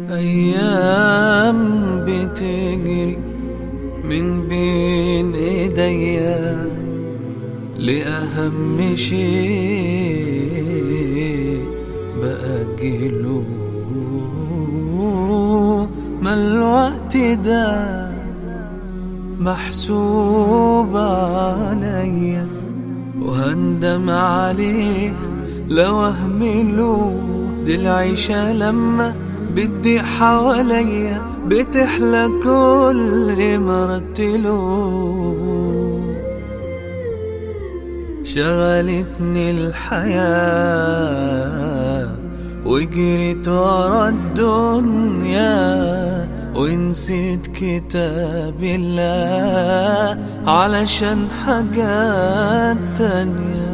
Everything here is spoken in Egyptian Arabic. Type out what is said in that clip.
أيام بتجري من بين إيديا لأهم شيء بأجله ما الوقت ده محسوب عليا وهندم عليه لو اهمله دي العيشة لما بدي حواليا بتحلى كل ما رتله شغلتني الحياة وجريت ورا الدنيا ونسيت كتاب الله علشان حاجات تانية